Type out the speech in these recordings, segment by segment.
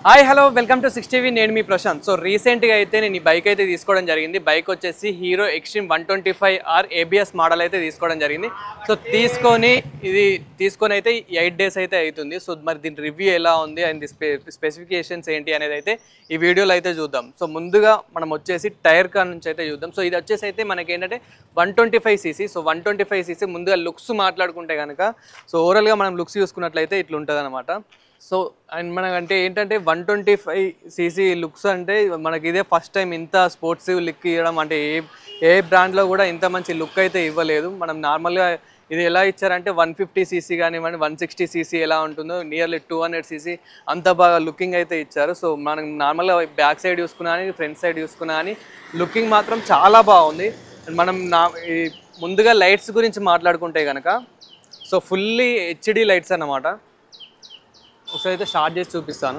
hi hello welcome to six TV నేను మీ Prashanth so రీసెంట్గా అయితే నేను ఈ బైక్ అయితే తీసుకోవడం జరిగింది బైక్ వచ్చేసి Hero Xtreme one twenty five R ABS model అయితే తీసుకోవడం జరిగింది సో తీసుకొని ఇది తీసుకొని అయితే ఎయిట్ డేస్ అయితే అవుతుంది సో మరి దీని రివ్యూ ఎలా ఉంది అండ్ స్పె స్పెసిఫికేషన్స్ ఏంటి అనేది అయితే ఈ వీడియోలో అయితే చూద్దాం సో ముందుగా మనం వచ్చేసి టైర్ కార్ నుంచి అయితే చూద్దాం సో ఇది వచ్చేసి అయితే మనకి ఏంటంటే one twenty five CC so one twenty five CC ముందుగా లుక్స్ మాట్లాడుకుంటే కనుక సో ఓవరాల్గా మనం లుక్స్ చూసుకున్నట్లయితే ఇట్లా ఉంటుంది అనమాట సో అండ్ మనకంటే ఏంటంటే one twenty five CC looks అంటే మనకి ఇదే ఫస్ట్ టైం ఇంత స్పోర్ట్స్ లుక్ ఇవ్వడం అంటే ఏ ఏ బ్రాండ్లో కూడా ఇంత మంచి లుక్ అయితే ఇవ్వలేదు మనం నార్మల్గా ఇది ఎలా ఇచ్చారంటే వన్ ఫిఫ్టీ సీసీ కానివ్వండి వన్ సిక్స్టీ సీసీ ఎలా ఉంటుందో నియర్లీ టూ హండ్రెడ్ సీసీ అంత బాగా లుకింగ్ అయితే ఇచ్చారు సో మనం నార్మల్గా బ్యాక్ సైడ్ చూసుకున్నా కానీ ఫ్రంట్ సైడ్ చూసుకున్నా కానీ లుకింగ్ మాత్రం చాలా బాగుంది And మనం నా ఈ ముందుగా లైట్స్ గురించి మాట్లాడుకుంటే కనుక సో ఫుల్లీ హెచ్డి లైట్స్ అన్నమాట ఒకసారి అయితే స్టార్ట్ చేసి చూపిస్తాను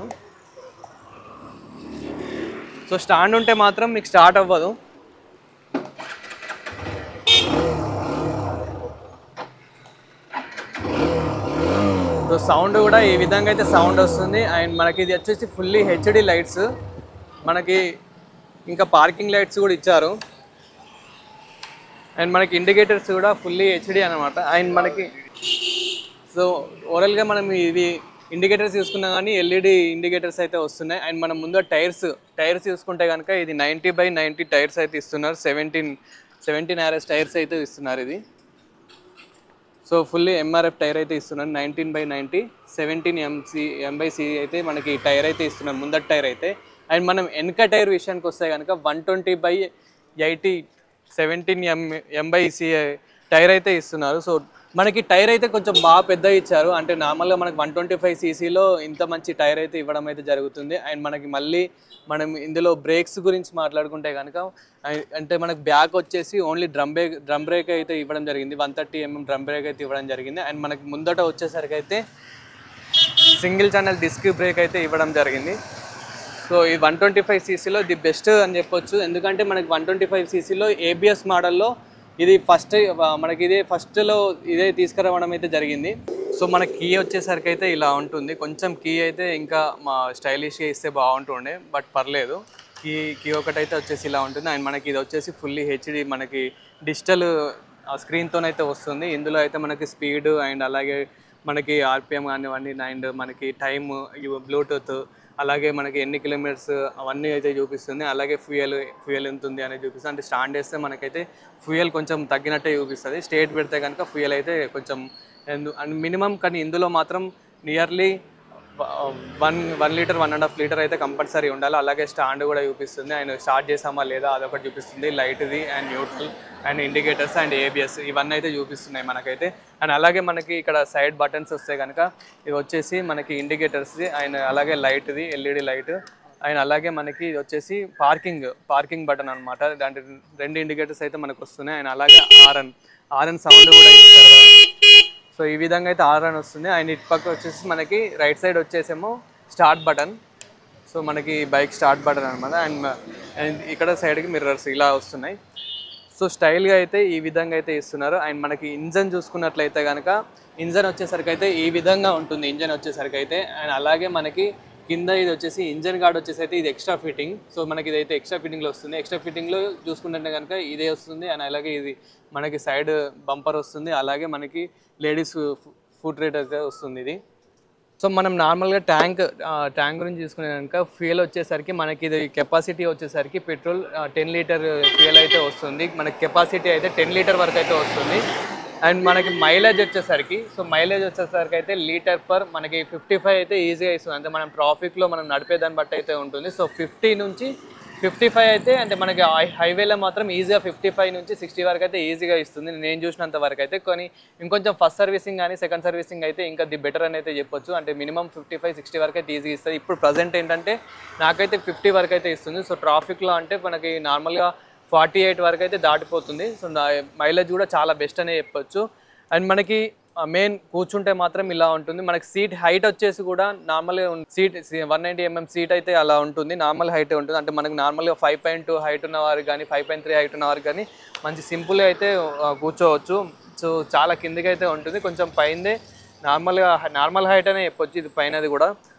సో స్టాండ్ ఉంటే మాత్రం మీకు స్టార్ట్ అవ్వదు సో సౌండ్ కూడా ఈ విధంగా అయితే సౌండ్ వస్తుంది అండ్ మనకి ఇది వచ్చేసి ఫుల్లీ హెచ్డి లైట్స్ మనకి ఇంకా పార్కింగ్ లైట్స్ కూడా ఇచ్చారు అండ్ మనకి ఇండికేటర్స్ కూడా ఫుల్లీ హెచ్డి అనమాట అండ్ మనకి సో ఓవరాల్గా మనం ఇవి ఇండికేటర్స్ చూసుకున్నా కానీ ఎల్ఈడి ఇండికేటర్స్ అయితే వస్తున్నాయి అండ్ మనం ముందు టైర్స్ టైర్స్ చూసుకుంటే కనుక ఇది నైంటీ బై నైంటీ టైర్స్ అయితే ఇస్తున్నారు సెవెంటీన్ సెవెంటీన్ ఆర్ఎస్ టైర్స్ అయితే ఇస్తున్నారు ఇది సో ఫుల్లీ ఎంఆర్ఎఫ్ టైర్ అయితే ఇస్తున్నారు nineteen by ninety seventeen MC M by C అయితే మనకి టైర్ అయితే ఇస్తున్నారు ముందర టైర్ అయితే అండ్ మనం వెనక టైర్ విషయానికి వస్తే కనుక one twenty by eighty seventeen M M by C tyre అయితే ఇస్తున్నారు సో మనకి టైర్ అయితే కొంచెం బాగా పెద్ద ఇచ్చారు అంటే నార్మల్గా మనకి వన్ ట్వంటీ ఫైవ్ సీసీలో ఇంత మంచి టైర్ అయితే ఇవ్వడం అయితే జరుగుతుంది అండ్ మనకి మళ్ళీ మనం ఇందులో బ్రేక్స్ గురించి మాట్లాడుకుంటే కనుక అయి- అంటే మనకు బ్యాక్ వచ్చేసి only drum brake drum brake అయితే ఇవ్వడం జరిగింది one thirty MM drum brake అయితే ఇవ్వడం జరిగింది అండ్ మనకి ముందట వచ్చేసరికి అయితే సింగిల్ ఛానల్ డిస్క్ బ్రేక్ అయితే ఇవ్వడం జరిగింది సో ఈ వన్ ట్వంటీ ఫైవ్ సీసీలో ది బెస్ట్ అని చెప్పొచ్చు ఎందుకంటే మనకి వన్ ట్వంటీ ఫైవ్ సీసీలో ఏబిఎస్ మోడల్లో ఇది ఫస్ట్ మనకి ఇదే ఫస్ట్లో ఇదే తీసుకురావడం అయితే జరిగింది సో మన కీ వచ్చేసరికి అయితే ఇలా ఉంటుంది కొంచెం కీ అయితే ఇంకా మా స్టైలిష్గా ఇస్తే బాగుంటుండే బట్ పర్లేదు కీ కీ ఒకటైతే వచ్చేసి ఇలా ఉంటుంది అండ్ మనకి ఇది వచ్చేసి ఫుల్లీ హెచ్డి మనకి డిజిటల్ స్క్రీన్తోనైతే వస్తుంది ఇందులో అయితే మనకి స్పీడ్ అండ్ అలాగే మనకి ఆర్పిఎం కానివ్వండి అండ్ మనకి టైమ్ బ్లూటూత్ అలాగే మనకి ఎన్ని కిలోమీటర్స్ అవన్నీ అయితే చూపిస్తుంది అలాగే ఫ్యూయల్ ఫ్యూయల్ ఎంత ఉంది అనేది చూపిస్తుంది అంటే స్టాండ్ వేస్తే మనకైతే ఫ్యూయల్ కొంచెం తగ్గినట్టే చూపిస్తుంది స్టేట్ పెడితే కనుక ఫ్యూయల్ అయితే కొంచెం మినిమం కానీ ఇందులో మాత్రం nearly one one litre one and half litre అయితే కంపల్సరీ ఉండాలి అలాగే స్టాండ్ కూడా చూపిస్తుంది అండ్ స్టార్ట్ చేసామా లేదా అదొకటి చూపిస్తుంది లైట్ది and neutral and indicators and ABS ఇవన్నీ అయితే చూపిస్తున్నాయి మనకైతే అండ్ అలాగే మనకి ఇక్కడ సైడ్ బటన్స్ వస్తే కనుక ఇది వచ్చేసి మనకి ఇండికేటర్స్ది అండ్ అలాగే లైట్ది ఎల్ఈడి లైట్ అండ్ అలాగే మనకి ఇది వచ్చేసి పార్కింగ్ పార్కింగ్ బటన్ అనమాట దాంట్లో రెండు ఇండికేటర్స్ అయితే మనకు వస్తున్నాయి అండ్ అలాగే ఆర్ఎన్ ఆర్ఎన్ సౌండ్ కూడా ఇస్తారు కదా సో ఈ విధంగా అయితే ఆర్ అని వస్తుంది అండ్ ఇటు పక్క వచ్చేసి మనకి రైట్ సైడ్ వచ్చేసేమో స్టార్ట్ బటన్ సో మనకి బైక్ స్టార్ట్ బటన్ అనమాట అండ్ అండ్ ఇక్కడ సైడ్కి మిర్రర్స్ ఇలా వస్తున్నాయి సో స్టైల్గా అయితే ఈ విధంగా అయితే ఇస్తున్నారు అండ్ మనకి ఇంజన్ చూసుకున్నట్లయితే కనుక ఇంజన్ వచ్చేసరికి అయితే ఈ విధంగా ఉంటుంది ఇంజన్ వచ్చేసరికి అయితే అండ్ అలాగే మనకి కింద ఇది వచ్చేసి ఇంజన్ గార్డ్ వచ్చేసి అయితే ఇది ఎక్స్ట్రా ఫిట్టింగ్ సో మనకి ఇదైతే ఎక్స్ట్రా ఫిట్టింగ్లో వస్తుంది ఎక్స్ట్రా ఫిట్టింగ్లో చూసుకుంటే కనుక ఇదే వస్తుంది అండ్ అలాగే ఇది మనకి సైడ్ బంపర్ వస్తుంది అలాగే మనకి లేడీస్ ఫుడ్ రేట్ అయితే వస్తుంది ఇది సో మనం నార్మల్గా ట్యాంక్ ట్యాంక్ గురించి చూసుకునే కనుక ఫ్యూయల్ వచ్చేసరికి మనకి ఇది కెపాసిటీ వచ్చేసరికి పెట్రోల్ టెన్ లీటర్ ఫ్యూయల్ అయితే వస్తుంది మనకి కెపాసిటీ అయితే టెన్ లీటర్ వరకు అయితే వస్తుంది అండ్ మనకి మైలేజ్ వచ్చేసరికి సో మైలేజ్ వచ్చేసరికి అయితే లీటర్ పర్ మనకి ఫిఫ్టీ ఫైవ్ అయితే ఈజీగా ఇస్తుంది అంటే మనం ట్రాఫిక్లో మనం నడిపే దాన్ని బట్టి అయితే ఉంటుంది సో ఫిఫ్టీ నుంచి ఫిఫ్టీ ఫైవ్ అయితే అంటే మనకి హై- హైవేలో మాత్రం ఈజీగా ఫిఫ్టీ ఫైవ్ నుంచి సిక్స్టీ వరకు అయితే ఈజీగా ఇస్తుంది నేను చూసినంత వరకు అయితే కానీ ఇంకొంచెం ఫస్ట్ సర్వీసింగ్ కానీ సెకండ్ సర్వీసింగ్ అయితే ఇంకా ది బెటర్ అని అయితే చెప్పొచ్చు అంటే మినిమం ఫిఫ్టీ ఫైవ్ సిక్స్టీ వరకు అయితే ఈజీగా ఇస్తుంది ఇప్పుడు ప్రజెంట్ ఏంటంటే నాకైతే ఫిఫ్టీ వరకు అయితే ఇస్తుంది సో ట్రాఫిక్లో అంటే మనకి నార్మల్గా ఫార్టీ ఎయిట్ వరకు అయితే దాటిపోతుంది సో మైలేజ్ కూడా చాలా బెస్ట్ అనే చెప్పొచ్చు అండ్ మనకి మెయిన్ కూర్చుంటే మాత్రం ఇలా ఉంటుంది మనకి సీట్ హైట్ వచ్చేసి కూడా నార్మల్గా seat one ninety mm seat అయితే అలా ఉంటుంది నార్మల్ హైట్ ఉంటుంది అంటే మనకి నార్మల్గా ఫైవ్ పాయింట్ టూ హైట్ ఉన్న వారికి కానీ ఫైవ్ పాయింట్ త్రీ హైట్ ఉన్న వారికి కానీ మంచి సింపుల్గా అయితే ఆ, కూర్చోవచ్చు సో చాలా కిందకి అయితే ఉంటుంది కొంచెం పైందే నార్మల్గా నార్మల్ హైట్ అనే చెప్పొచ్చు ఇది పైనది కూడా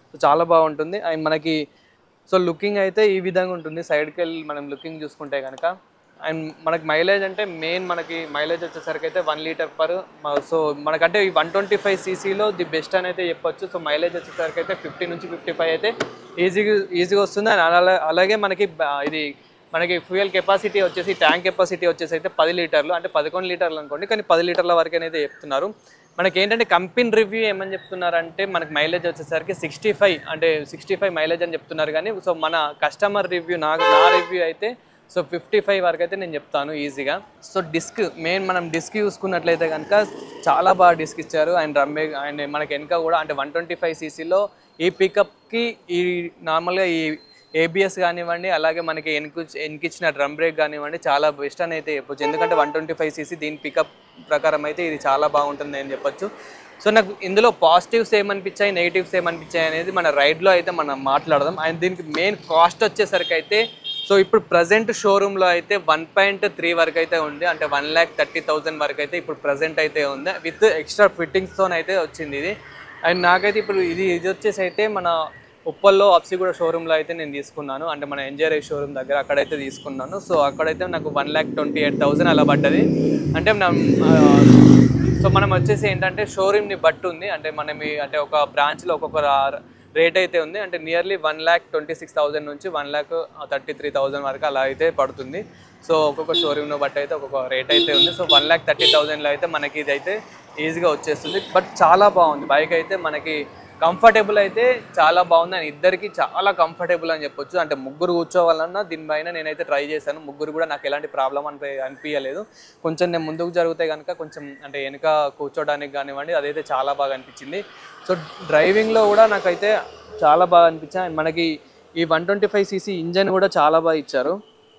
సో చాలా బాగుంటుంది అండ్ మనకి సో లుకింగ్ అయితే ఈ విధంగా ఉంటుంది సైడ్కి వెళ్ళి మనం లుకింగ్ చూసుకుంటే కనుక అండ్ మనకి మైలేజ్ అంటే మెయిన్ మనకి మైలేజ్ వచ్చేసరికి అయితే వన్ లీటర్ పర్ సో మనకంటే ఈ వన్ ట్వంటీ ఫైవ్ సీసీలో ది బెస్ట్ అని అయితే చెప్పొచ్చు సో మైలేజ్ వచ్చేసరికి అయితే ఫిఫ్టీ నుంచి ఫిఫ్టీ ఫైవ్ అయితే ఈజీగా ఈజీగా వస్తుంది అండ్ అలా అలాగే మనకి బ- ఇది మనకి ఫ్యూయల్ కెపాసిటీ వచ్చేసి ట్యాంక్ కెపాసిటీ వచ్చేసి అయితే పది లీటర్లు అంటే పదకొండు లీటర్లు అనుకోండి కానీ పది లీటర్ల వరకు అయితే చెప్తున్నారు మనకి ఏంటంటే కంపెనీ రివ్యూ ఏమని చెప్తున్నారంటే మనకి మైలేజ్ వచ్చేసరికి సిక్స్టీ ఫైవ్ అంటే సిక్స్టీ ఫైవ్ మైలేజ్ అని చెప్తున్నారు కానీ సో మన కస్టమర్ రివ్యూ నా నా రివ్యూ అయితే సో ఫిఫ్టీ ఫైవ్ వరకు అయితే నేను చెప్తాను ఈజీగా సో డిస్క్ మెయిన్ మనం డిస్క్ చూసుకున్నట్లయితే కనుక చాలా బాగా డిస్క్ ఇచ్చారు అండ్ రమ్మే అండ్ మనకి వెనక కూడా అంటే వన్ ట్వంటీ ఫైవ్ సీసీలో ఈ పికప్కి ఈ నార్మల్గా ఈ ఏబిఎస్ కానివ్వండి అలాగే మనకి ఎన్కు ఎన్కిచ్చిన డ్రమ్ బ్రేక్ కానివ్వండి చాలా బెస్ట్ అని అయితే చెప్పొచ్చు ఎందుకంటే వన్ ట్వంటీ ఫైవ్ సీసీ దీని పికప్ ప్రకారం అయితే ఇది చాలా బాగుంటుంది అని చెప్పొచ్చు సో నాకు ఇందులో పాజిటివ్స్ ఏమనిపించాయి నెగిటివ్స్ ఏమనిపించాయి అనేది మన రైడ్లో అయితే మనం మాట్లాడదాం అండ్ దీనికి మెయిన్ కాస్ట్ వచ్చేసరికి అయితే సో ఇప్పుడు ప్రజెంట్ షోరూంలో అయితే వన్ పాయింట్ త్రీ వరకు అయితే ఉంది అంటే వన్ ల్యాక్ థర్టీ థౌజండ్ వరకు అయితే ఇప్పుడు ప్రజెంట్ అయితే ఉంది విత్ ఎక్స్ట్రా ఫిట్టింగ్స్తో అయితే వచ్చింది ఇది అండ్ నాకైతే ఇప్పుడు ఇది ఇది వచ్చేసి అయితే మన ఉప్పల్లో అప్సిగూడ షోరూంలో అయితే నేను తీసుకున్నాను అంటే మన ఎన్జిఆర్ఐ షోరూమ్ దగ్గర అక్కడైతే తీసుకున్నాను సో అక్కడైతే నాకు one lakh twenty eight thousand అలా పడ్డది అంటే నా సో మనం వచ్చేసి ఏంటంటే షోరూమ్ని బట్టి ఉంది అంటే మనం ఈ- అంటే ఒక బ్రాంచ్లో ఒక్కొక్క రేట్ అయితే ఉంది అంటే nearly one lakh twenty six thousand నుంచి one lakh thirty three thousand వరకు అలా అయితే పడుతుంది సో ఒక్కొక్క షోరూమ్ను బట్టి అయితే ఒక్కొక్క రేట్ అయితే ఉంది సో వన్ ల్యాక్ థర్టీ థౌసండ్లో అయితే మనకి ఇది అయితే ఈజీగా వచ్చేస్తుంది బట్ చాలా బాగుంది బైక్ అయితే మనకి కంఫర్టబుల్ అయితే చాలా బాగుంది అండ్ ఇద్దరికి చాలా కంఫర్టబుల్ అని చెప్పొచ్చు అంటే ముగ్గురు కూర్చోవాలన్నా దీనిపైన నేనైతే ట్రై చేశాను ముగ్గురు కూడా నాకు ఎలాంటి ప్రాబ్లం అనిపి అనిపించలేదు కొంచెం నేను ముందుకు జరిగితే కనుక కొంచెం అంటే వెనుక కూర్చోడానికి కానివ్వండి అదైతే చాలా బాగా అనిపించింది సో డ్రైవింగ్లో కూడా నాకైతే చాలా బాగా అనిపించింది అండ్ మనకి ఈ one twenty five cc engine కూడా చాలా బాగా ఇచ్చారు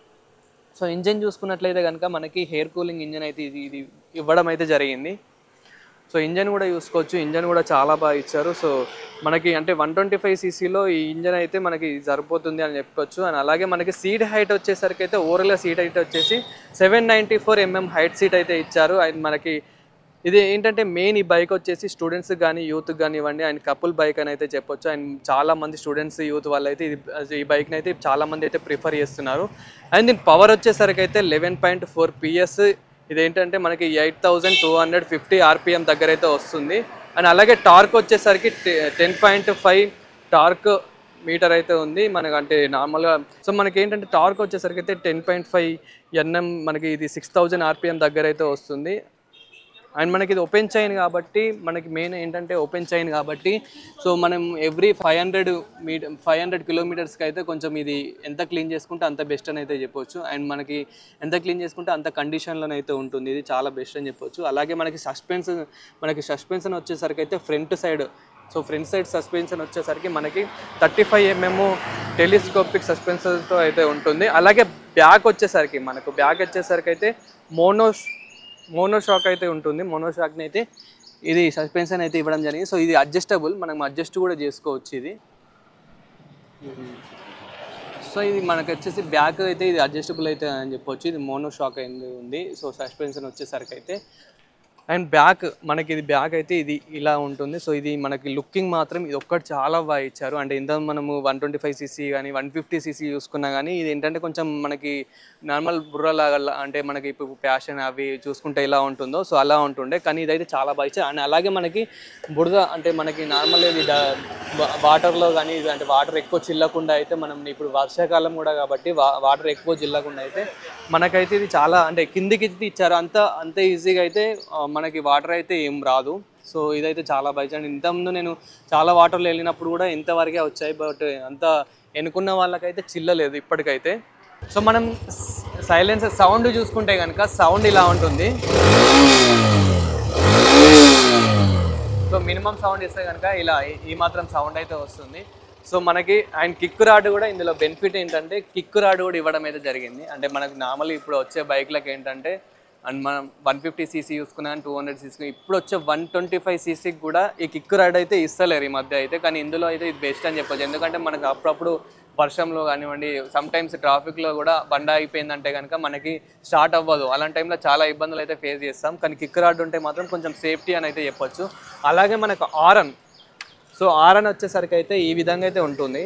సో ఇంజన్ చూసుకున్నట్లయితే కనుక మనకి హెయిర్ కూలింగ్ ఇంజన్ అయితే ఇది ఇది ఇవ్వడం అయితే జరిగింది సో ఇంజన్ కూడా చూసుకోవచ్చు ఇంజన్ కూడా చాలా బాగా ఇచ్చారు సో మనకి అంటే వన్ ట్వంటీ ఫైవ్ సీసీలో ఈ ఇంజన్ అయితే మనకి సరిపోతుంది అని చెప్పుకోవచ్చు అండ్ అలాగే మనకి సీట్ హైట్ వచ్చేసరికి అయితే ఓవరాల్గా సీట్ హైట్ వచ్చేసి seven ninety four mm height seat అయితే ఇచ్చారు అండ్ మనకి ఇది ఏంటంటే మెయిన్ ఈ బైక్ వచ్చేసి స్టూడెంట్స్ కానీ యూత్ కానివ్వండి అండ్ కపుల్ బైక్ అని అయితే చెప్పొచ్చు అండ్ చాలా మంది స్టూడెంట్స్ యూత్ వాళ్ళు అయితే ఇది ఈ బైక్ని అయితే చాలా మంది అయితే ప్రిఫర్ చేస్తున్నారు అండ్ దీని పవర్ వచ్చేసరికి అయితే లెవెన్ పాయింట్ ఫోర్ పిఎస్ ఇదేంటంటే మనకి eight thousand two hundred fifty RPM దగ్గర అయితే వస్తుంది అండ్ అలాగే టార్క్ వచ్చేసరికి ten point five torque meter అయితే ఉంది మనకు అంటే నార్మల్గా సో మనకి ఏంటంటే టార్క్ వచ్చేసరికి అయితే టెన్ పాయింట్ ఫైవ్ ఎన్ఎం మనకి ఇది సిక్స్ థౌజండ్ ఆర్పిఎం దగ్గర అయితే వస్తుంది అండ్ మనకి ఇది ఓపెన్ చైన్ కాబట్టి మనకి మెయిన్ ఏంటంటే ఓపెన్ చైన్ కాబట్టి సో మనం ఎవ్రీ ఫైవ్ హండ్రెడ్ మీట ఫైవ్ హండ్రెడ్ కిలోమీటర్స్కి అయితే కొంచెం ఇది ఎంత క్లీన్ చేసుకుంటే అంత బెస్ట్ అని అయితే చెప్పొచ్చు అండ్ మనకి ఎంత క్లీన్ చేసుకుంటే అంత కండిషన్లో అయితే ఉంటుంది ఇది చాలా బెస్ట్ అని చెప్పొచ్చు అలాగే మనకి సస్పెన్షన్ మనకి సస్పెన్షన్ వచ్చేసరికి అయితే front side so front side suspension వచ్చేసరికి మనకి థర్టీ ఫైవ్ ఎంఎం టెలిస్కోపిక్ సస్పెన్షన్తో అయితే ఉంటుంది అలాగే బ్యాక్ వచ్చేసరికి మనకు బ్యాక్ వచ్చేసరికి అయితే మోనో మోనో షాక్ అయితే ఉంటుంది మోనో షాక్ని అయితే ఇది సస్పెన్షన్ అయితే ఇవ్వడం జరిగింది సో ఇది అడ్జస్టబుల్ మనం అడ్జస్ట్ కూడా చేసుకోవచ్చు ఇది సో ఇది మనకి వచ్చేసి బ్యాక్ అయితే ఇది అడ్జస్టబుల్ అయితే అని చెప్పొచ్చు ఇది మోనో షాక్ అయింది ఉంది సో సస్పెన్షన్ వచ్చేసరికి అయితే అండ్ బ్యాక్ మనకి ఇది బ్యాక్ అయితే ఇది ఇలా ఉంటుంది సో ఇది మనకి లుకింగ్ మాత్రం ఇది ఒక్కటి చాలా బాగా ఇచ్చారు అంటే ఇంత మనము వన్ ట్వంటీ ఫైవ్ సీసీ కానీ వన్ ఫిఫ్టీ సీసీ చూసుకున్నా కానీ ఇది ఏంటంటే కొంచెం మనకి నార్మల్ బుర్రలాగా అంటే మనకి ఇప్పుడు ప్యాషన్ అవి చూసుకుంటే ఎలా ఉంటుందో సో అలా ఉంటుండే కానీ ఇదైతే చాలా బాగా ఇచ్చారు అండ్ అలాగే మనకి బురద అంటే మనకి నార్మల్ ఇది వాటర్లో కానీ ఇది అంటే వాటర్ ఎక్కువ చిల్లకుండా అయితే మనం ఇప్పుడు వర్షాకాలం కూడా కాబట్టి వాటర్ ఎక్కువ చిల్లకుండా అయితే మనకైతే ఇది చాలా అంటే కిందికి ఇది ఇచ్చారు అంత అంత ఈజీగా అయితే ఆ, మనకి వాటర్ అయితే ఏం రాదు సో ఇదైతే చాలా బైక్ అండ్ ఇంతకుముందు నేను చాలా వాటర్లో వెళ్ళినప్పుడు కూడా ఇంతవరకే వచ్చాయి బట్ అంత ఎన్నుకున్న వాళ్ళకైతే చిల్లలేదు ఇప్పటికైతే సో మనం సైలెన్స్ సౌండ్ చూసుకుంటే కనుక సౌండ్ ఇలా ఉంటుంది సో మినిమం సౌండ్ ఇస్తే కనుక ఇలా ఈ- ఈ మాత్రం సౌండ్ అయితే వస్తుంది సో మనకి అండ్ కిక్ రాడ్ కూడా ఇందులో బెనిఫిట్ ఏంటంటే కిక్ రాడ్ కూడా ఇవ్వడం అయితే జరిగింది అంటే మనకు నార్మల్ ఇప్పుడు వచ్చే బైక్లకు ఏంటంటే అండ్ మనం వన్ ఫిఫ్టీ సీసీ చూసుకున్నా టూ హండ్రెడ్ సీసీ ఇప్పుడు వచ్చే వన్ ట్వంటీ ఫైవ్ సీసీకి కూడా ఈ కిక్ రాడ్ అయితే ఇస్తలేరు ఈ మధ్య అయితే కానీ ఇందులో అయితే ఇది బెస్ట్ అని చెప్పొచ్చు ఎందుకంటే మనకు అప్పుడప్పుడు వర్షంలో కానివ్వండి సమ్ టైమ్స్ ట్రాఫిక్లో కూడా బండ అయిపోయిందంటే కనుక మనకి స్టార్ట్ అవ్వదు అలాంటి టైంలో చాలా ఇబ్బందులు అయితే ఫేస్ చేస్తాం కానీ కిక్ రాడ్ ఉంటే మాత్రం కొంచెం సేఫ్టీ అని అయితే చెప్పొచ్చు అలాగే మనకు ఆరన్ సో ఆరన్ వచ్చేసరికి అయితే ఈ విధంగా అయితే ఉంటుంది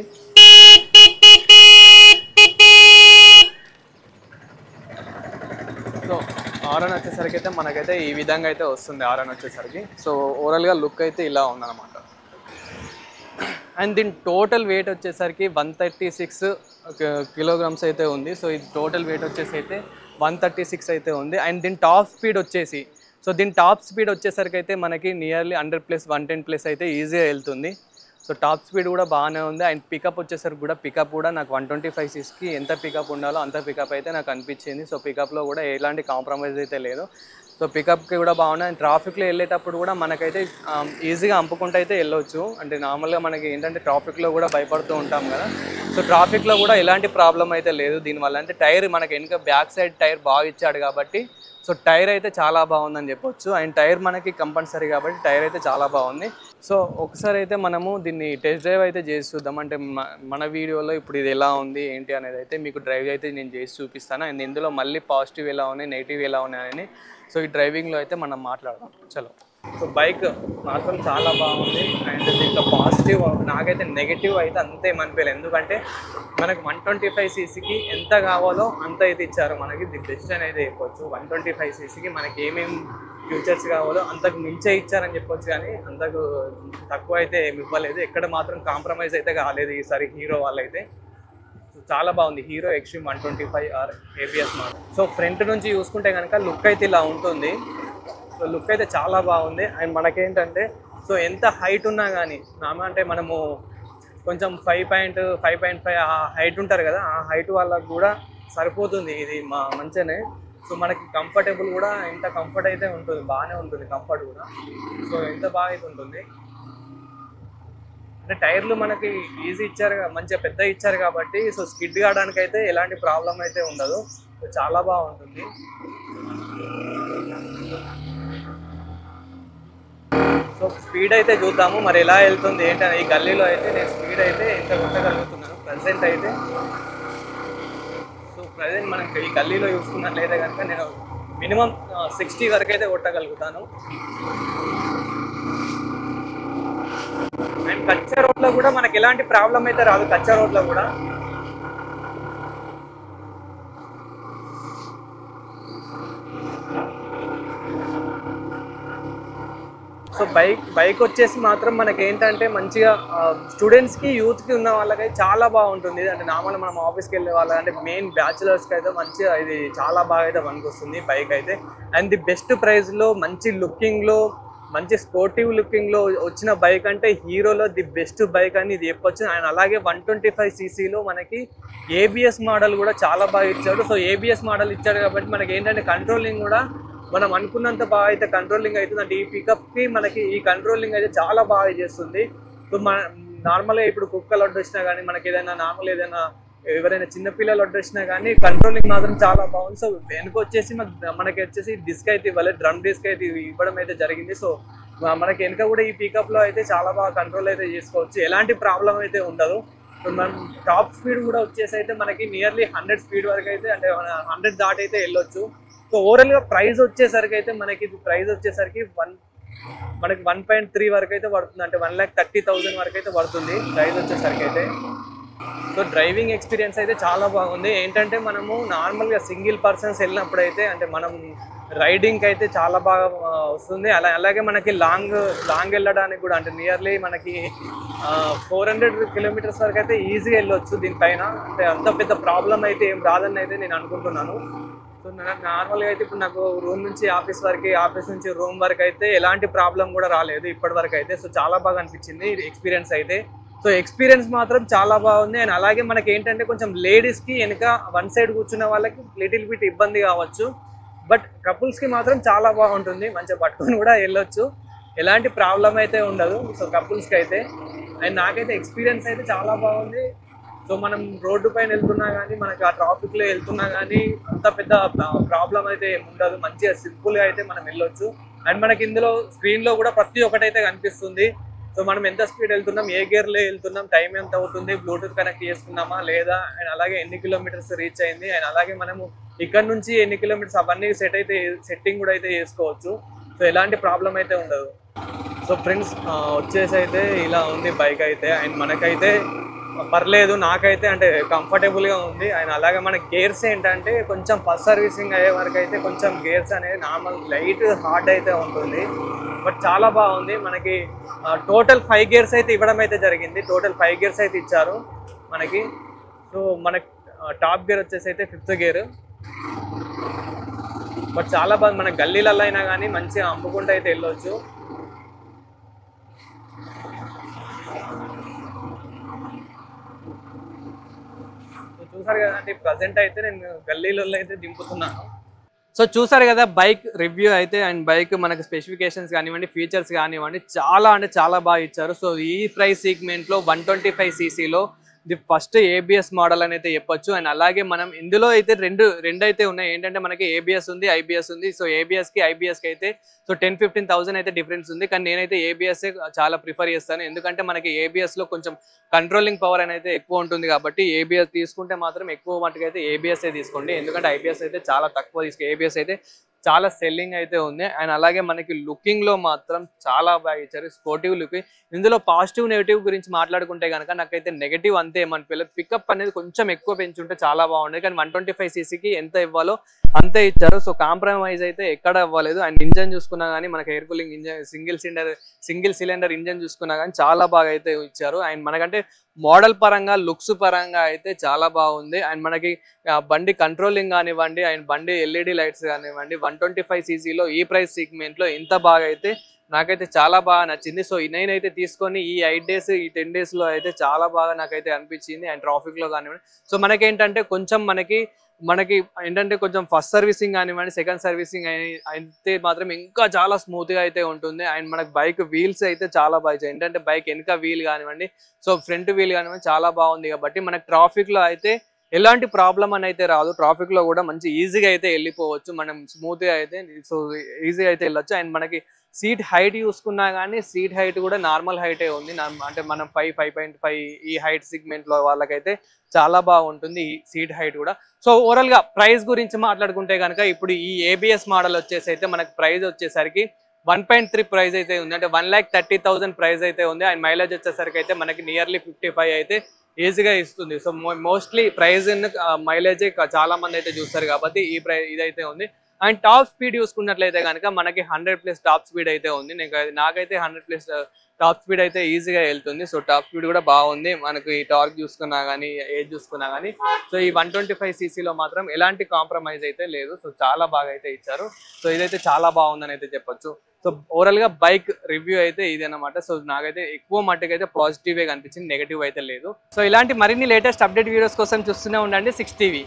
సో ఆరన్ వచ్చేసరికి అయితే మనకైతే ఈ విధంగా అయితే వస్తుంది ఆరన్ వచ్చేసరికి సో ఓవరాల్గా లుక్ అయితే ఇలా ఉందన్నమాట అండ్ దీని టోటల్ వెయిట్ వచ్చేసరికి వన్ థర్టీ సిక్స్ కిలోగ్రామ్స్ అయితే ఉంది సో ఇది టోటల్ వెయిట్ వచ్చేసి అయితే వన్ థర్టీ సిక్స్ అయితే ఉంది అండ్ దీని టాప్ స్పీడ్ వచ్చేసి సో దీని టాప్ స్పీడ్ వచ్చేసరికి అయితే మనకి nearly hundred plus one ten plus అయితే ఈజీగా వెళ్తుంది సో టాప్ స్పీడ్ కూడా బాగానే ఉంది అండ్ పికప్ వచ్చేసరికి కూడా పికప్ కూడా నాకు వన్ ట్వంటీ ఫైవ్ సిక్స్కి ఎంత పికప్ ఉండాలో అంత పికప్ అయితే నాకు అనిపించింది సో పికప్లో కూడా ఎలాంటి కాంప్రమైజ్ అయితే లేదు సో పికప్కి కూడా బాగున్నాయి అండ్ ట్రాఫిక్లో వెళ్ళేటప్పుడు కూడా మనకైతే ఈజీగా అంపుకుంటూ అయితే వెళ్ళొచ్చు అంటే నార్మల్గా మనకి ఏంటంటే ట్రాఫిక్లో కూడా భయపడుతూ ఉంటాం కదా సో ట్రాఫిక్లో కూడా ఎలాంటి ప్రాబ్లం అయితే లేదు దీనివల్ల అంటే టైర్ మనకి వెనుక బ్యాక్ సైడ్ టైర్ బాగా ఇచ్చాడు కాబట్టి సో టైర్ అయితే చాలా బాగుందని చెప్పొచ్చు అండ్ టైర్ మనకి కంపల్సరీ కాబట్టి టైర్ అయితే చాలా బాగుంది సో ఒకసారి అయితే మనము దీన్ని టెస్ట్ డ్రైవ్ అయితే చేసి చూద్దాం అంటే మ- మన వీడియోలో ఇప్పుడు ఇది ఎలా ఉంది ఏంటి అనేది అయితే మీకు డ్రైవ్ అయితే నేను చేసి చూపిస్తాను అండ్ ఇందులో మళ్ళీ పాజిటివ్ ఎలా ఉన్నాయి నెగిటివ్ ఎలా ఉన్నాయని సో ఈ డ్రైవింగ్లో అయితే మనం మాట్లాడదాం చలో సో బైక్ మాత్రం చాలా బాగుంది అండ్ దీంట్లో పాజిటివ్ నాకైతే నెగిటివ్ అయితే అంతే అనిపించలేదు ఎందుకంటే మనకు వన్ ట్వంటీ ఫైవ్ సీసీకి ఎంత కావాలో అంత అయితే ఇచ్చారు మనకి ది బెస్ట్ అని అయితే చెప్పొచ్చు వన్ ట్వంటీ ఫైవ్ సీసీకి మనకి ఏమేమి ఫ్యూచర్స్ కావాలో అంతకు మించే ఇచ్చారని చెప్పొచ్చు కానీ అంతకు తక్కువ అయితే ఏమి ఇవ్వలేదు ఎక్కడ మాత్రం కాంప్రమైజ్ అయితే కాలేదు ఈసారి హీరో వాళ్ళైతే చాలా బాగుంది Hero Xtreme one twenty five R ABS model so front నుంచి చూసుకుంటే కనుక లుక్ అయితే ఇలా ఉంటుంది సో లుక్ అయితే చాలా బాగుంది అండ్ మనకేంటంటే సో ఎంత హైట్ ఉన్నా కానీ నామ అంటే మనము కొంచెం five point five point five ఆ హైట్ ఉంటారు కదా ఆ హైట్ వాళ్ళకు కూడా సరిపోతుంది ఇది మా మంచిగానే సో మనకి కంఫర్టబుల్ కూడా ఎంత కంఫర్ట్ అయితే ఉంటుంది బాగానే ఉంటుంది కంఫర్ట్ కూడా సో ఎంత బాగా అయితే ఉంటుంది అంటే టైర్లు మనకి ఈజీ ఇచ్చారు కా- మంచిగా పెద్ద ఇచ్చారు కాబట్టి సో స్కిడ్ కావడానికి అయితే ఎలాంటి ప్రాబ్లం అయితే ఉండదు సో చాలా బాగుంటుంది సో స్పీడ్ అయితే చూద్దాము మరి ఎలా వెళ్తుంది ఏంటని ఈ గల్లీలో అయితే నేను స్పీడ్ అయితే ఎంత కొట్టగలుగుతున్నాను ప్రజెంట్ అయితే సో ప్రజెంట్ మనం ఈ గల్లీలో చూసుకున్నట్లయితే కనుక నేను మినిమం సిక్స్టీ వరకు అయితే కొట్టగలుగుతాను అండ్ కచ్చా రోడ్లో కూడా మనకి ఎలాంటి ప్రాబ్లం అయితే రాదు కచ్చా రోడ్లో కూడా సో బైక్ బైక్ వచ్చేసి మాత్రం మనకి ఏంటంటే మంచిగా స్టూడెంట్స్కి యూత్కి ఉన్న వాళ్ళకైతే చాలా బాగుంటుంది అంటే నార్మల్ మనం ఆఫీస్కి వెళ్ళే వాళ్ళ అంటే మెయిన్ బ్యాచులర్స్కి అయితే మంచిగా ఇది చాలా బాగా అయితే పనికొస్తుంది బైక్ అయితే అండ్ ది బెస్ట్ ప్రైస్లో మంచి లుకింగ్లో మంచి స్పోర్టివ్ లుకింగ్లో వచ్చిన బైక్ అంటే హీరోలో ది బెస్ట్ బైక్ అని ఇది చెప్పొచ్చు అండ్ అలాగే వన్ ట్వంటీ ఫైవ్ సీసీలో మనకి ఏబిఎస్ మోడల్ కూడా చాలా బాగా ఇచ్చాడు సో ఏబిఎస్ మోడల్ ఇచ్చాడు కాబట్టి మనకి ఏంటంటే కంట్రోలింగ్ కూడా మనం అనుకున్నంత బాగా అయితే కంట్రోలింగ్ అవుతుంది అంటే ఈ పికప్కి మనకి ఈ కంట్రోలింగ్ అయితే చాలా బాగా చేస్తుంది సో మన నార్మల్గా ఇప్పుడు కుక్కలు అడ్డొచ్చినా కానీ మనకి ఏదైనా నార్మల్ ఏదైనా ఎవరైనా చిన్న పిల్లలు అడ్డొచ్చినా కానీ కంట్రోలింగ్ మాత్రం చాలా బాగుంది సో వెనుక వచ్చేసి మన- మనకి వచ్చేసి డిస్క్ అయితే ఇవ్వలేదు డ్రమ్ డిస్క్ అయితే ఇవ్వడం అయితే జరిగింది సో మ- మనకి వెనుక కూడా ఈ పికప్లో అయితే చాలా బాగా కంట్రోల్ అయితే చేసుకోవచ్చు ఎలాంటి ప్రాబ్లం అయితే ఉండదు సో మనం టాప్ స్పీడ్ కూడా వచ్చేసి అయితే మనకి నియర్లీ హండ్రెడ్ స్పీడ్ వరకు అయితే అంటే హండ్రెడ్ దాటి అయితే వెళ్ళొచ్చు సో ఓవరాల్గా ప్రైస్ వచ్చేసరికి అయితే మనకి ప్రైస్ వచ్చేసరికి వన్ మనకి వన్ పాయింట్ త్రీ వరకు అయితే పడుతుంది అంటే వన్ ల్యాక్ థర్టీ థౌసండ్ వరకు అయితే పడుతుంది ప్రైస్ వచ్చేసరికి అయితే సో డ్రైవింగ్ ఎక్స్పీరియన్స్ అయితే చాలా బాగుంది ఏంటంటే మనము నార్మల్గా సింగిల్ పర్సన్స్ వెళ్ళినప్పుడు అయితే అంటే మనం రైడింగ్కి అయితే చాలా బాగా ఆ, వస్తుంది అలా అలాగే మనకి లాంగ్ లాంగ్ వెళ్ళడానికి కూడా అంటే నియర్లీ మనకి ఫోర్ హండ్రెడ్ కిలోమీటర్స్ వరకు అయితే ఈజీగా వెళ్ళొచ్చు దీనిపైన అంటే అంత పెద్ద ప్రాబ్లం అయితే ఏం రాదని అయితే నేను అనుకుంటున్నాను సో నార్మల్గా అయితే ఇప్పుడు నాకు రూమ్ నుంచి ఆఫీస్ వరకు ఆఫీస్ నుంచి రూమ్ వరకు అయితే ఎలాంటి ప్రాబ్లం కూడా రాలేదు ఇప్పటి వరకు అయితే సో చాలా బాగా అనిపించింది ఎక్స్పీరియన్స్ అయితే సో ఎక్స్పీరియన్స్ మాత్రం చాలా బాగుంది అండ్ అలాగే మనకి ఏంటంటే కొంచెం లేడీస్కి వెనుక వన్ సైడ్ కూర్చున్న వాళ్ళకి లిటిల్ బిట్ ఇబ్బంది కావచ్చు బట్ కపుల్స్కి మాత్రం చాలా బాగుంటుంది మంచిగా పట్టుకొని కూడా వెళ్ళొచ్చు ఎలాంటి ప్రాబ్లం అయితే ఉండదు సో కపుల్స్కి అయితే అండ్ నాకైతే ఎక్స్పీరియన్స్ అయితే చాలా బాగుంది సో మనం రోడ్డు పైన వెళ్తున్నా కానీ మనకి ఆ ట్రాఫిక్లో వెళ్తున్నా కానీ అంత పెద్ద ప్రాబ్లం అయితే ఏమి ఉండదు మంచిగా సింపుల్గా అయితే మనం వెళ్ళొచ్చు అండ్ మనకి ఇందులో స్క్రీన్లో కూడా ప్రతి ఒక్కటి అయితే కనిపిస్తుంది సో మనం ఎంత స్పీడ్ వెళ్తున్నాం ఏ గేర్లో వెళ్తున్నాం టైం ఎంత అవుతుంది బ్లూటూత్ కనెక్ట్ చేసుకున్నామా లేదా అండ్ అలాగే ఎన్ని కిలోమీటర్స్ రీచ్ అయింది అండ్ అలాగే మనము ఇక్కడ నుంచి ఎన్ని కిలోమీటర్స్ అవన్నీ సెట్ అయితే సెట్టింగ్ కూడా అయితే చేసుకోవచ్చు సో ఎలాంటి ప్రాబ్లం అయితే ఉండదు సో ఫ్రెండ్స్ వచ్చేసి అయితే ఇలా ఉంది బైక్ అయితే అండ్ మనకైతే పర్లేదు నాకైతే అంటే కంఫర్టబుల్గా ఉంది అండ్ అలాగే మన గేర్స్ ఏంటంటే కొంచెం ఫస్ట్ సర్వీసింగ్ అయ్యే వరకు అయితే కొంచెం గేర్స్ అనేది నార్మల్ లైట్ హార్డ్ అయితే ఉంటుంది బట్ చాలా బాగుంది మనకి టోటల్ ఫైవ్ గేర్స్ అయితే ఇవ్వడం అయితే జరిగింది టోటల్ ఫైవ్ గేర్స్ అయితే ఇచ్చారు మనకి సో మనకి టాప్ గేర్ వచ్చేసి అయితే ఫిఫ్త్ గేర్ బట్ చాలా బాగా మన గల్లీలలో అయినా కానీ మంచిగా అమ్ముకుంటూ అయితే వెళ్ళొచ్చు సో చూసారు కదండి ప్రజెంట్ అయితే నేను గల్లీలలో అయితే దింపుతున్నాను సో చూసారు కదా బైక్ రివ్యూ అయితే అండ్ బైక్ మనకి స్పెసిఫికేషన్స్ కానివ్వండి ఫీచర్స్ కానివ్వండి చాలా అంటే చాలా బాగా ఇచ్చారు సో ఈ ప్రైస్ సీగ్మెంట్లో వన్ ట్వంటీ ఫైవ్ సీసీలో ఇది ఫస్ట్ ఏబిఎస్ మోడల్ అని అయితే చెప్పొచ్చు అండ్ అలాగే మనం ఇందులో అయితే రెండు రెండు అయితే ఉన్నాయి ఏంటంటే మనకి ఏబిఎస్ ఉంది ఐబిఎస్ ఉంది సో ఏబిఎస్ కి ఐబిఎస్ కి అయితే సో టెన్ ఫిఫ్టీన్ థౌసండ్ అయితే డిఫరెన్స్ ఉంది కానీ నేనైతే ఏబిఎస్ చాలా ప్రిఫర్ చేస్తాను ఎందుకంటే మనకి ఏబిఎస్ లో కొంచెం కంట్రోలింగ్ పవర్ అనేది ఎక్కువ ఉంటుంది కాబట్టి ఏబిఎస్ తీసుకుంటే మాత్రం ఎక్కువ మటుకు అయితే ఏబిఎస్ తీసుకోండి ఎందుకంటే ఐబిఎస్ అయితే చాలా తక్కువ తీసుకో ఏబిఎస్ అయితే చాలా సెల్లింగ్ అయితే ఉంది అండ్ అలాగే మనకి లుకింగ్ లో మాత్రం చాలా బాగా ఇచ్చారు స్పోర్టివ్ లుక్ ఇందులో పాజిటివ్ నెగిటివ్ గురించి మాట్లాడుకుంటే కనుక నాకైతే నెగిటివ్ అంతే ఏమనిపించలేదు పికప్ అనేది కొంచెం ఎక్కువ పెంచుంటే చాలా బాగుండేది కానీ వన్ ట్వంటీ ఫైవ్ సీసీకి ఎంత ఇవ్వాలో అంతే ఇచ్చారు సో కాంప్రమైజ్ అయితే ఎక్కడ అవ్వలేదు అండ్ ఇంజన్ చూసుకున్నా కానీ మనకి air cooling engine single cylinder single cylinder engine చూసుకున్నా కానీ చాలా బాగా అయితే ఇచ్చారు అండ్ మనకంటే మోడల్ పరంగా లుక్స్ పరంగా అయితే చాలా బాగుంది అండ్ మనకి ఆ, బండి కంట్రోలింగ్ కానివ్వండి అండ్ బండి ఎల్ఈడి లైట్స్ కానివ్వండి వన్ ట్వంటీ ఫైవ్ సీసీలో ఈ ప్రైస్ లో ఇంత బాగా అయితే నాకైతే చాలా బాగా నచ్చింది సో నేనైతే తీసుకొని ఈ ఎయిట్ డేస్ ఈ టెన్ డేస్లో అయితే చాలా బాగా నాకైతే అనిపించింది అండ్ ట్రాఫిక్లో కానివ్వండి సో మనకేంటంటే కొంచెం మనకి మనకి ఏంటంటే కొంచెం ఫస్ట్ సర్వీసింగ్ కానివ్వండి సెకండ్ సర్వీసింగ్ అయితే మాత్రం ఇంకా చాలా స్మూత్ గా అయితే ఉంటుంది అండ్ మనకి బైక్ వీల్స్ అయితే చాలా బాగా ఏంటంటే బైక్ వెనక వీల్ కానివ్వండి సో ఫ్రంట్ వీల్ కానివ్వండి చాలా బాగుంది కాబట్టి మనకి ట్రాఫిక్ లో అయితే ఎలాంటి ప్రాబ్లం అని అయితే రాదు ట్రాఫిక్ లో కూడా మంచి ఈజీగా అయితే వెళ్ళిపోవచ్చు మనం స్మూత్ గా అయితే సో ఈజీగా అయితే వెళ్ళొచ్చు అండ్ మనకి సీట్ హైట్ చూసుకున్నా కానీ సీట్ హైట్ కూడా నార్మల్ హైటే ఉంది నార్మ- అంటే మనం ఫైవ్ ఫైవ్ పాయింట్ ఫైవ్ ఈ హైట్ సిగ్మెంట్ లో వాళ్ళకైతే చాలా బాగుంటుంది ఈ సీట్ హైట్ కూడా సో ఓవరాల్ గా ప్రైస్ గురించి మాట్లాడుకుంటే కనుక ఇప్పుడు ఈ ఏబిఎస్ మోడల్ వచ్చేసి అయితే మనకి ప్రైస్ వచ్చేసరికి వన్ పాయింట్ త్రీ ప్రైస్ అయితే ఉంది అంటే one lakh thirty thousand price అయితే ఉంది అండ్ మైలేజ్ వచ్చేసరికి అయితే మనకి నియర్లీ ఫిఫ్టీ ఫైవ్ అయితే ఈజీగా ఇస్తుంది సో మోస్ట్లీ ప్రైజ్ మైలేజ్ చాలా మంది అయితే చూస్తారు కాబట్టి ఈ ప్రైస్ ఇదైతే ఉంది అండ్ టాప్ స్పీడ్ చూసుకున్నట్లయితే కనుక మనకి హండ్రెడ్ ప్లస్ టాప్ స్పీడ్ అయితే ఉంది నీకు నాకైతే హండ్రెడ్ ప్లస్ టాప్ స్పీడ్ అయితే ఈజీగా వెళ్తుంది సో టాప్ స్పీడ్ కూడా బాగుంది మనకి టార్క్ చూసుకున్నా కానీ ఏజ్ చూసుకున్నా కానీ సో ఈ వన్ ట్వంటీ ఫైవ్ సీసీలో మాత్రం ఎలాంటి కాంప్రమైజ్ అయితే లేదు సో చాలా బాగా అయితే ఇచ్చారు సో ఇదైతే చాలా బాగుందని అయితే చెప్పొచ్చు సో ఓవరాల్ గా బైక్ రివ్యూ అయితే ఇది అనమాట సో నాకైతే ఎక్కువ మట్టుకు అయితే పాజిటివ్ కనిపించింది నెగిటివ్ అయితే లేదు సో ఇలాంటి మరిన్ని లేటెస్ట్ అప్డేట్ వీడియోస్ కోసం చూస్తూనే ఉండండి సిక్స్ టీవీ